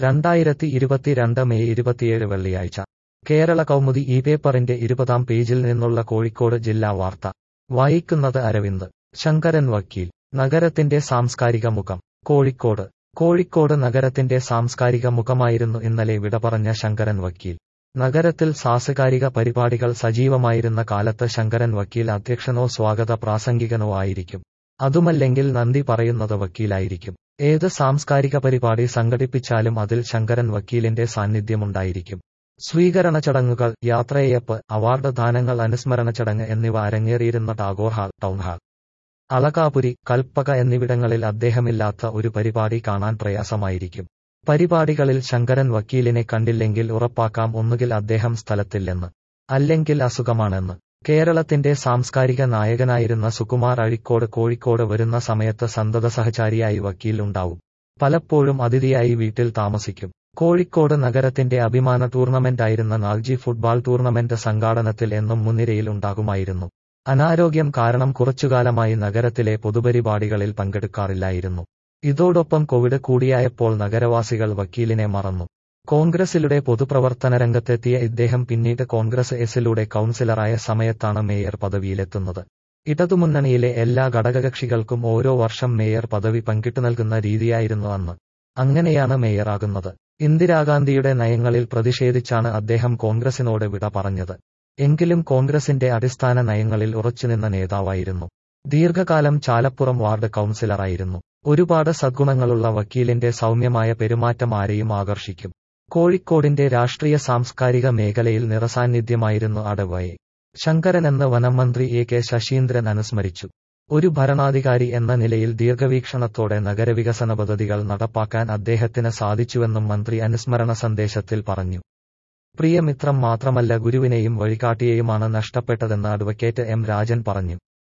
രണ്ടായിരത്തി ഇരുപത്തിരണ്ട് മെയ് ഇരുപത്തിയേഴ് വെള്ളിയാഴ്ച കേരള കൗമുദി ഈ പേപ്പറിന്റെ ഇരുപതാം പേജിൽ നിന്നുള്ള കോഴിക്കോട് ജില്ലാ വാർത്ത വായിക്കുന്നത് അരവിന്ദ് ശങ്കരൻ വക്കീൽ നഗരത്തിന്റെ സാംസ്കാരിക മുഖം കോഴിക്കോട് കോഴിക്കോട് നഗരത്തിന്റെ സാംസ്കാരിക മുഖമായിരുന്നു ഇന്നലെ വിട പറഞ്ഞ ശങ്കരൻ വക്കീൽ നഗരത്തിൽ സാംസ്കാരിക പരിപാടികൾ സജീവമായിരുന്ന കാലത്ത് ശങ്കരൻ വക്കീൽ അധ്യക്ഷനോ സ്വാഗത പ്രാസംഗികനോ ആയിരിക്കും അതുമല്ലെങ്കിൽ നന്ദി പറയുന്നത് വക്കീലായിരിക്കും ഏത് സാംസ്കാരിക പരിപാടി സംഘടിപ്പിച്ചാലും അതിൽ ശങ്കരൻ വക്കീലിന്റെ സാന്നിധ്യമുണ്ടായിരിക്കും സ്വീകരണ ചടങ്ങുകൾ യാത്രയയപ്പ് അവാർഡ് ദാനങ്ങൾ അനുസ്മരണ ചടങ്ങ് എന്നിവ അരങ്ങേറിയിരുന്ന Tagore hall town hall Alakapuri Kalpaka എന്നിവിടങ്ങളിൽ അദ്ദേഹമില്ലാത്ത ഒരു പരിപാടി കാണാൻ പ്രയാസമായിരിക്കും പരിപാടികളിൽ ശങ്കരൻ വക്കീലിനെ കണ്ടില്ലെങ്കിൽ ഉറപ്പാക്കാം ഒന്നുകിൽ അദ്ദേഹം സ്ഥലത്തില്ലെന്ന് അല്ലെങ്കിൽ അസുഖമാണെന്ന് കേരളത്തിന്റെ സാംസ്കാരിക നായകനായിരുന്ന സുകുമാർ അഴിക്കോട് കോഴിക്കോട് വരുന്ന സമയത്ത് സന്തത സഹചാരിയായി വക്കീൽ ഉണ്ടാവും പലപ്പോഴും അതിഥിയായി വീട്ടിൽ താമസിക്കും കോഴിക്കോട് നഗരത്തിന്റെ അഭിമാന ടൂർണമെന്റായിരുന്ന നാൽജി ഫുട്ബോൾ ടൂർണമെന്റ് സംഘാടനത്തിൽ എന്നും മുൻനിരയിൽ ഉണ്ടാകുമായിരുന്നു അനാരോഗ്യം കാരണം കുറച്ചുകാലമായി നഗരത്തിലെ പൊതുപരിപാടികളിൽ പങ്കെടുക്കാറില്ലായിരുന്നു ഇതോടൊപ്പം കോവിഡ് കൂടിയായപ്പോൾ നഗരവാസികൾ വക്കീലിനെ മറന്നു കോൺഗ്രസിലൂടെ പൊതുപ്രവർത്തന രംഗത്തെത്തിയ ഇദ്ദേഹം പിന്നീട് കോൺഗ്രസ് എസിലൂടെ കൌൺസിലറായ സമയത്താണ് മേയർ പദവിയിലെത്തുന്നത് ഇടതുമുന്നണിയിലെ എല്ലാ ഘടകകക്ഷികൾക്കും ഓരോ വർഷം മേയർ പദവി പങ്കിട്ടു നൽകുന്ന രീതിയായിരുന്നു അന്ന് അങ്ങനെയാണ് മേയറാകുന്നത് ഇന്ദിരാഗാന്ധിയുടെ നയങ്ങളിൽ പ്രതിഷേധിച്ചാണ് അദ്ദേഹം കോൺഗ്രസിനോട് വിട പറഞ്ഞത് എങ്കിലും കോൺഗ്രസിന്റെ അടിസ്ഥാന നയങ്ങളിൽ ഉറച്ചുനിന്ന നേതാവായിരുന്നു ദീർഘകാലം ചാലപ്പുറം വാർഡ് കൌൺസിലറായിരുന്നു ഒരുപാട് സദ്ഗുണങ്ങളുള്ള വക്കീലിന്റെ സൗമ്യമായ പെരുമാറ്റം ആരെയും ആകർഷിക്കും കോഴിക്കോടിന്റെ രാഷ്ട്രീയ സാംസ്കാരിക മേഖലയിൽ നിറസാന്നിധ്യമായിരുന്നു അടവയെ ശങ്കരൻ എന്ന് വനമന്ത്രി എ കെ ശശീന്ദ്രൻ അനുസ്മരിച്ചു ഒരു ഭരണാധികാരി എന്ന നിലയിൽ ദീർഘവീക്ഷണത്തോടെ നഗരവികസന പദ്ധതികൾ നടപ്പാക്കാൻ അദ്ദേഹത്തിന് സാധിച്ചുവെന്നും മന്ത്രി അനുസ്മരണ സന്ദേശത്തിൽ പറഞ്ഞു പ്രിയമിത്രം മാത്രമല്ല ഗുരുവിനെയും വഴികാട്ടിയെയുമാണ് നഷ്ടപ്പെട്ടതെന്ന് അഡ്വക്കേറ്റ് എം രാജൻ പറഞ്ഞു